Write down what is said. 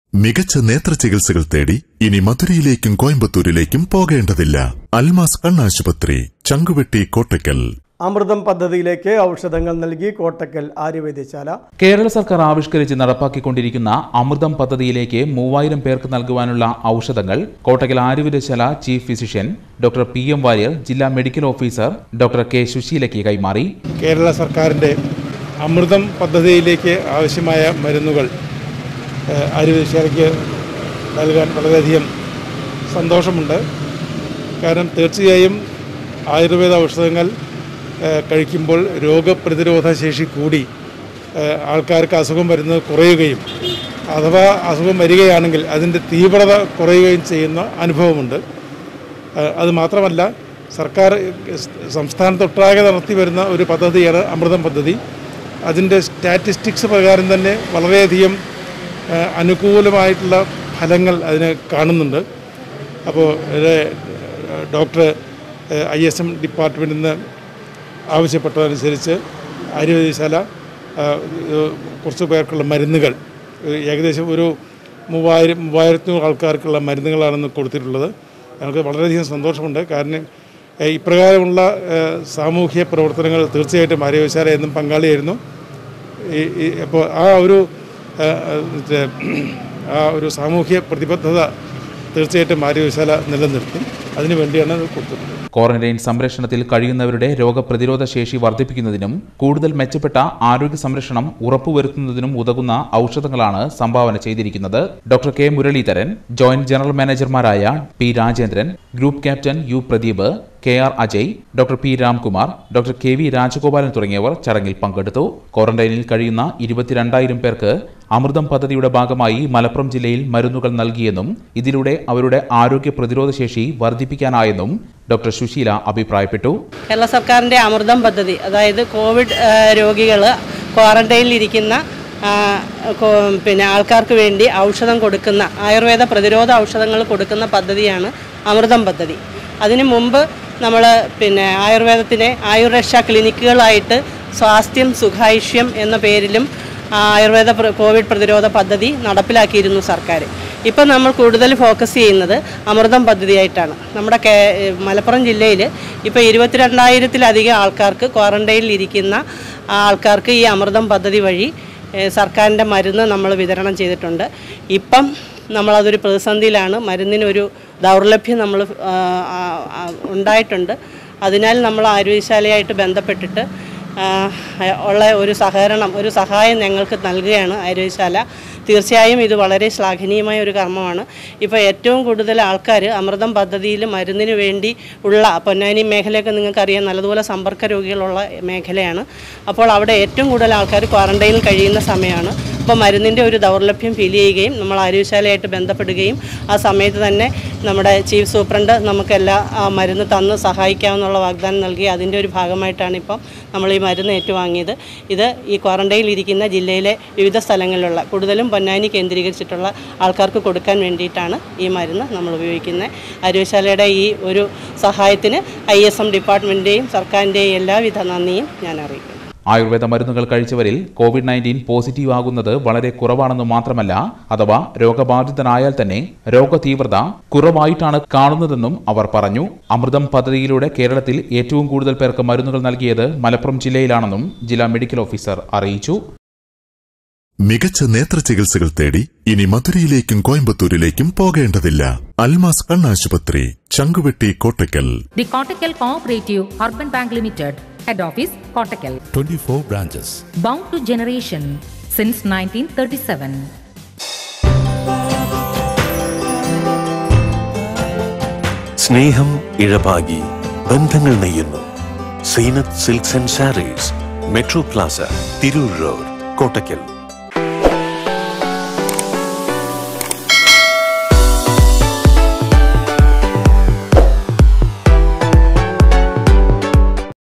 മികച്ച നേത്ര ചികിത്സകൾ തേടി ഇനി മധുരയിലേക്കും കോയമ്പത്തൂരിലേക്കും പോകേണ്ടതില്ല അൽമാസ് കണ്ണാശുപത്രി ചങ്കുവെട്ടി കോട്ടയ്ക്കൽ അമൃതം പദ്ധതിയിലേക്ക് ഔഷധങ്ങൾ നൽകി കോട്ടക്കൽ ആര്യവൈദ്യശാല കേരള സർക്കാർ ആവിഷ്കരിച്ച് നടപ്പാക്കിക്കൊണ്ടിരിക്കുന്ന അമൃതം പദ്ധതിയിലേക്ക് മൂവായിരം പേർക്ക് നൽകുവാനുള്ള ഔഷധങ്ങൾ കോട്ടക്കൽ ആയുർവേദശാല chief physician doctor P M Warrier ജില്ലാ മെഡിക്കൽ ഓഫീസർ ഡോക്ടർ കെ സുശീലയ്ക്ക് കൈമാറി കേരള സർക്കാരിൻ്റെ അമൃതം പദ്ധതിയിലേക്ക് ആവശ്യമായ മരുന്നുകൾ ഏഹ്, ആയുർവേദശാലയ്ക്ക് നൽകാൻ വളരെയധികം സന്തോഷമുണ്ട് കാരണം തീർച്ചയായും ആയുർവേദ ഔഷധങ്ങൾ ഏഹ്, കഴിക്കുമ്പോൾ രോഗപ്രതിരോധ ശേഷി കൂടി ഏഹ്, ആൾക്കാർക്ക് അസുഖം വരുന്നത് കുറയുകയും അഥവാ അസുഖം വരികയാണെങ്കിൽ അതിൻ്റെ തീവ്രത കുറയുകയും ചെയ്യുന്ന അനുഭവമുണ്ട് ഏഹ് അത് മാത്രമല്ല സർക്കാർ സംസ്ഥാനത്തൊട്ടാകെ നടത്തി വരുന്ന ഒരു പദ്ധതിയാണ് അമൃതം പദ്ധതി അതിൻ്റെ സ്റ്റാറ്റിസ്റ്റിക്സ് പ്രകാരം തന്നെ വളരെയധികം ഏഹ് അനുകൂലമായിട്ടുള്ള ഫലങ്ങൾ അതിന് കാണുന്നുണ്ട് അപ്പോൾ ഇത് ഡോക്ടർ ഐ എസ് എം ഡിപ്പാർട്ട്മെൻറ്റിൽ നിന്ന് ആവശ്യപ്പെട്ടതനുസരിച്ച് ആയുർവേദശാല ഏഹ്, ഇത് കുറച്ച് പേർക്കുള്ള മരുന്നുകൾ ഏഹ് ഏകദേശം ഒരു മൂവായിരം മൂവായിരത്തിനൂറ് ആൾക്കാർക്കുള്ള മരുന്നുകളാണെന്ന് കൊടുത്തിട്ടുള്ളത് ഞങ്ങൾക്ക് വളരെയധികം സന്തോഷമുണ്ട് കാരണം ഏഹ് ഇപ്രകാരമുള്ള ഏഹ് സാമൂഹ്യ പ്രവർത്തനങ്ങൾ തീർച്ചയായിട്ടും ആരോഗ്യശാല എന്നും പങ്കാളിയായിരുന്നു ഈ ഈ അപ്പോൾ ആ ഒരു ഏഹ്, ഏഹ്, മറ്റേ ആ ഒരു സാമൂഹ്യ പ്രതിബദ്ധത തീർച്ചയായിട്ടും ആരോഗ്യശാല നിലനിർത്തും അതിനു വേണ്ടിയാണ് അത് കൊടുത്തിട്ടുള്ളത് ക്വാറന്റൈൻ സംരക്ഷണത്തിൽ കഴിയുന്നവരുടെ രോഗപ്രതിരോധ ശേഷി വർദ്ധിപ്പിക്കുന്നതിനും കൂടുതൽ മെച്ചപ്പെട്ട ആരോഗ്യ സംരക്ഷണം ഉറപ്പുവരുത്തുന്നതിനും ഉതകുന്ന ഔഷധങ്ങളാണ് സംഭാവന ചെയ്തിരിക്കുന്നത് doctor K Muraleedharan joint general മാനേജർമാരായ P Rajendran group captain U Pradeep K R Ajay doctor P Ramkumar doctor K V Rajagopalan തുടങ്ങിയവർ ചടങ്ങിൽ പങ്കെടുത്തു ക്വാറന്റൈനിൽ കഴിയുന്ന ഇരുപത്തിരണ്ടായിരം പേർക്ക് അമൃതം പദ്ധതിയുടെ ഭാഗമായി മലപ്പുറം ജില്ലയിൽ മരുന്നുകൾ നൽകിയെന്നും ഇതിലൂടെ അവരുടെ ആരോഗ്യ പ്രതിരോധ ശേഷി വർദ്ധിപ്പിക്കാനായെന്നും ഡോക്ടർ സുശീല അഭിപ്രായപ്പെട്ടു കേരള സർക്കാരിൻ്റെ അമൃതം പദ്ധതി അതായത് കോവിഡ് രോഗികൾ ക്വാറന്റൈനിലിരിക്കുന്ന ആ, കോ- പിന്നെ ആൾക്കാർക്ക് വേണ്ടി ഔഷധം കൊടുക്കുന്ന ആയുർവേദ പ്രതിരോധ ഔഷധങ്ങൾ കൊടുക്കുന്ന പദ്ധതിയാണ് അമൃതം പദ്ധതി അതിനു മുമ്പ് നമ്മൾ പിന്നെ ആയുർവേദത്തിനെ ആയുർരക്ഷാ ക്ലിനിക്കുകളായിട്ട് സ്വാസ്ഥ്യം സുഖായുഷ്യം എന്ന പേരിലും ആ, ആയുർവേദ പ്ര- കോവിഡ് പ്രതിരോധ പദ്ധതി നടപ്പിലാക്കിയിരുന്നു സർക്കാർ ഇപ്പം നമ്മൾ കൂടുതൽ ഫോക്കസ് ചെയ്യുന്നത് അമൃതം പദ്ധതിയായിട്ടാണ് നമ്മുടെ കേ മലപ്പുറം ജില്ലയിൽ ഇപ്പോൾ ഇരുപത്തിരണ്ടായിരത്തിലധികം ആൾക്കാർക്ക് ക്വാറന്റൈനിൽ ഇരിക്കുന്ന ആൾക്കാർക്ക് ഈ അമൃതം പദ്ധതി വഴി ഏഹ്, സർക്കാരിൻ്റെ മരുന്ന് നമ്മൾ വിതരണം ചെയ്തിട്ടുണ്ട് ഇപ്പം നമ്മളതൊരു പ്രതിസന്ധിയിലാണ് മരുന്നിനൊരു ദൗർലഭ്യം നമ്മൾ ആ, ആ, ആ, ഉണ്ടായിട്ടുണ്ട് അതിനാൽ നമ്മൾ ആരോഗ്യശാലയായിട്ട് ബന്ധപ്പെട്ടിട്ട് ആ, ഉള്ള ഒരു സഹകരണം ഒരു സഹായം ഞങ്ങൾക്ക് നൽകുകയാണ് ആരോഗ്യശാല തീർച്ചയായും ഇത് വളരെ ശ്ലാഘനീയമായ ഒരു കർമ്മമാണ് ഇപ്പോൾ ഏറ്റവും കൂടുതൽ ആൾക്കാർ അമൃതം പദ്ധതിയിൽ മരുന്നിന് വേണ്ടി ഉള്ള പൊന്നാനി മേഖലയൊക്കെ നിങ്ങൾക്കറിയാം നല്ലതുപോലെ സമ്പർക്ക രോഗികളുള്ള മേഖലയാണ് അപ്പോൾ അവിടെ ഏറ്റവും കൂടുതൽ ആൾക്കാർ ക്വാറന്റൈനിൽ കഴിയുന്ന സമയമാണ് അപ്പോൾ മരുന്നിൻ്റെ ഒരു ദൗർലഭ്യം ഫീൽ ചെയ്യുകയും നമ്മൾ ആരോഗ്യശാലയായിട്ട് ബന്ധപ്പെടുകയും ആ സമയത്ത് തന്നെ നമ്മുടെ ചീഫ് സൂപ്രണ്ട് നമുക്കെല്ലാ ആ മരുന്ന് തന്ന് സഹായിക്കാമെന്നുള്ള വാഗ്ദാനം നൽകി അതിൻ്റെ ഒരു ഭാഗമായിട്ടാണ് ഇപ്പം നമ്മൾ ഈ മരുന്ന് ഏറ്റുവാങ്ങിയത് ഇത് ഈ ക്വാറന്റൈനിൽ ഇരിക്കുന്ന ജില്ലയിലെ വിവിധ സ്ഥലങ്ങളിലുള്ള കൂടുതലും പൊന്നാനി കേന്ദ്രീകരിച്ചിട്ടുള്ള ആൾക്കാർക്ക് കൊടുക്കാൻ വേണ്ടിയിട്ടാണ് ഈ മരുന്ന് നമ്മൾ ഉപയോഗിക്കുന്നത് ആരോഗ്യശാലയുടെ ഈ ഒരു സഹായത്തിന് ഐ എസ് എം ഡിപ്പാർട്ട്മെൻറ്റിൻ്റെയും സർക്കാരിൻ്റെയും എല്ലാവിധ നന്ദിയും ഞാൻ അറിയിക്കുന്നു ആയുർവേദ മരുന്നുകൾ കഴിച്ചവരിൽ കോവിഡ് നയൻറ്റീൻ പോസിറ്റീവ് ആകുന്നത് വളരെ കുറവാണെന്ന് മാത്രമല്ല അഥവാ രോഗബാധിതനായാൽ തന്നെ രോഗതീവ്രത കുറവായിട്ടാണ് കാണുന്നതെന്നും അവർ പറഞ്ഞു അമൃതം പദ്ധതിയിലൂടെ കേരളത്തിൽ ഏറ്റവും കൂടുതൽ പേർക്ക് മരുന്നുകൾ നൽകിയത് മലപ്പുറം ജില്ലയിലാണെന്നും ജില്ലാ മെഡിക്കൽ ഓഫീസർ അറിയിച്ചു മികച്ച നേത്ര ചികിത്സകൾ തേടി ഇനി മധുരയിലേക്കും കോയമ്പത്തൂരിലേക്കും പോകേണ്ടതില്ല അൽമാസ് കണ്ണാശുപത്രി Changuvetty Kottakkal The Kottakkal Cooperative Urban Bank Limited, Head Office, Kottakkal. 24 branches. Bound to generation since 1937. സ്നേഹം ഇഴപാകി ബന്ധങ്ങൾ നെയ്യുന്നു Zeenath silks and saris metro plaza Tirur road Kottakkal